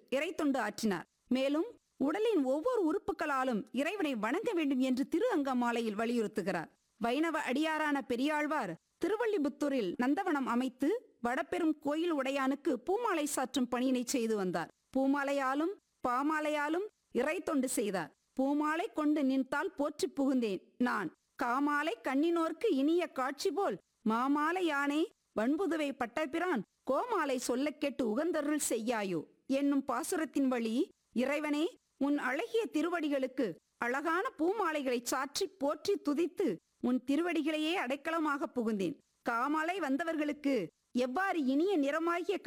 இறைத்தொண்டு ஆற்றினார் மேலும் உடலின் ஒவ்வொரு உறுப்புகளாலும் இறைவனை வணங்க வேண்டும் என்று திரு அங்கமாலையில் வலியுறுத்துகிறார் வைணவ அடியாரான பெரியாழ்வார் திருவள்ளிபுத்தூரில் நந்தவனம் அமைத்து வடபெரும் கோயில் உடையானுக்கு பூமாலை சாற்றும் பணியினை செய்து வந்தார் பூமாலையாலும் பாமாலையாலும் இறை தொண்டு செய்தார் பூமாலை கொண்டு நின்றால் போற்றி புகுந்தேன் நான் காமாலை கண்ணினோர்க்கு இனிய காட்சி போல் மாமாலை யானே வன்புதுவை பட்டபிரான் கோமாலை சொல்லக் கேட்டு உகந்தருள் செய்யாயோ என்னும் பாசுரத்தின் வழி இறைவனே உன் அழகிய திருவடிகளுக்கு அழகான பூமாலைகளை சாற்றி போற்றி துதித்து உன் திருவடிகளையே அடைக்கலமாக புகுந்தேன் காமாலை வந்தவர்களுக்கு எவ்வாறு இனிய நிறமாகிய